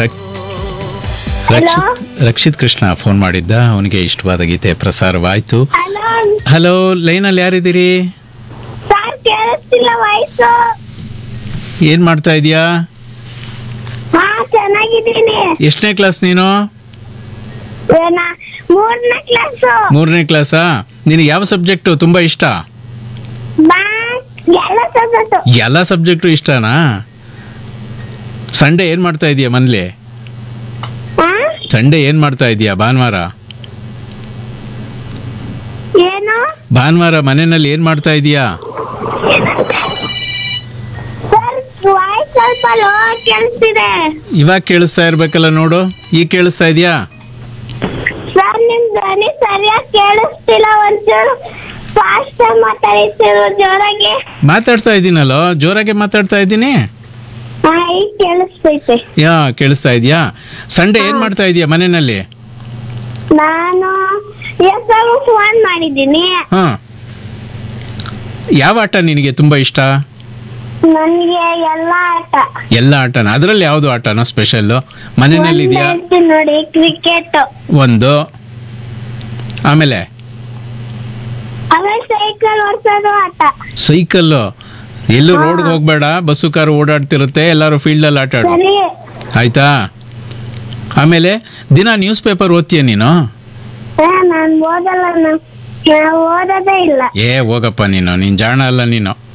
ರಕ್- Rakshit Rakshit Krishna phone ಮಾಡಿದ್ದ ಅವನಿಗೆ ಇಷ್ಟವಾದ ಗೀತೆ ಪ್ರಸಾರವಾಯ್ತು ಹಲೋ ಹಲೋ ಲೈನಲ್ಲಿ ಯಾರಿದ್ದೀರಿ ಸರ್ ಕೇಳಿಸ್ತಿಲ್ಲ ವಯಸ್ಸು ಏನ್ ಮಾಡ್ತಾ ಇದೀಯಾ ಹಾ ಚೆನ್ನಾಗಿದ್ದೀನಿ ಎಷ್ಟನೇ ಕ್ಲಾಸ್ ನೀನು ಏನ ಮೂರನೇ ಕ್ಲಾಸು ಮೂರನೇ ಕ್ಲಾಸಾ ನಿನಗೆ ಯಾವ ಸಬ್ಜೆಕ್ಟು ತುಂಬಾ ಇಷ್ಟ ಬಾ ಎಲ್ಲ ಸಬ್ಜೆಕ್ಟು ಎಲ್ಲ ಸಬ್ಜೆಕ್ಟು ಇಷ್ಟನಾ ಸಂಡೇ ಏನ್ ಮಾಡ್ತಾ ಇದೀಯಾ ಮನೇಲಿ ಹಾ ಸಂಡೇ ಏನ್ ಮಾಡ್ತಾ ಇದೀಯಾ ಭಾನುವಾರ ಏನು ಭಾನುವಾರ ಮನೆಯಲ್ಲಿ ಏನ್ ಮಾಡ್ತಾ ಇದೀಯಾ ಸರ್ ವಾಯ್ಸ್ ಸ್ವಲ್ಪ ಲೋ ಕೇಳಿಸ್ತಿದೆ ಇವಾಗ ಕೇಳಿಸ್ತಾ ಇರ್ಬೇಕಲ್ಲ ನೋಡು ಈಗ ಕೇಳಿಸ್ತಾ ಇದೆಯಾ ಸರ್ ನಿಮ್ ಧ್ವನಿ ಸರಿಯಾಗಿ ಕೇಳಿಸ್ತಿಲ್ಲ ಒಂಚೂರು ಫಾಸ್ಟ್ ಮಾತಾಡ್ತಿರು ಜೋರಾಗಿ ಮಾತಾಡ್ತಾ ಇದ್ದೀನಲ್ಲೋ ಜೋರಾಗಿ ಮಾತಾಡ್ತಾ ಇದ್ದೀನಿ ಹಾ ಈಗ ಕೇಳಿಸ್ತೈತೆ ಯಾ ಕೇಳಿಸ್ತಾ ಇದೆಯಾ ಸಂಡೇ ಏನ್ ಮಾಡ್ತಾ ಇದೀಯಾ ಮನೆಯಲ್ಲಿ ನಾನು ಎಸ್ಸಾಗೂ ಫೋನ್ ಮಾಡಿದ್ದೀನಿ ಹಾ ಯಾವ ಆಟ ನಿನಗೆ ತುಂಬಾ ಇಷ್ಟ ನನಗೆ ಎಲ್ಲ ಆಟ ಎಲ್ಲ ಆಟನ ಅದರಲ್ಲಿ ಯಾವುದು ಆಟನೋ ಸ್ಪೆಷಲ್ ಮನೆಯಲ್ಲಿ ಇದೆಯಾ ಒಂದ್ ಹೇಳ್ತೀನಿ ನೋಡಿ ಕ್ರಿಕೆಟ್ ಒಂದು ಆಮೇಲೆ ಆಮೇಲೆ ಸೈಕಲ್ ಓಡ್ಸೋದು ಆಟ ಸೈಕಲ್ಲು ಎಲ್ಲೂ ಹಾ. ರೋಡ್ಗೆ ಹೋಗ್ಬೇಡ ಬಸ್ಸು ಕಾರು ಓಡಾಡ್ತಿರುತ್ತೆ ಎಲ್ಲರೂ ಫೀಲ್ಡಲ್ಲಿ ಆಟ ಆಡು ಸರಿ ಆಯ್ತಾ ಆಮೇಲೆ ದಿನ ನ್ಯೂಸ್ ಪೇಪರ್ ಓದ್ತೀಯ ನೀನು ಏ, ನಾನ್ ಓದಲ್ಲ ನಾ- ನಾ ಓದೋದೇ ಇಲ್ಲ ಏ ಹೋಗಪ್ಪ ನೀನು ನೀನ್ ಜಾಣ ಅಲ್ಲ ನೀನು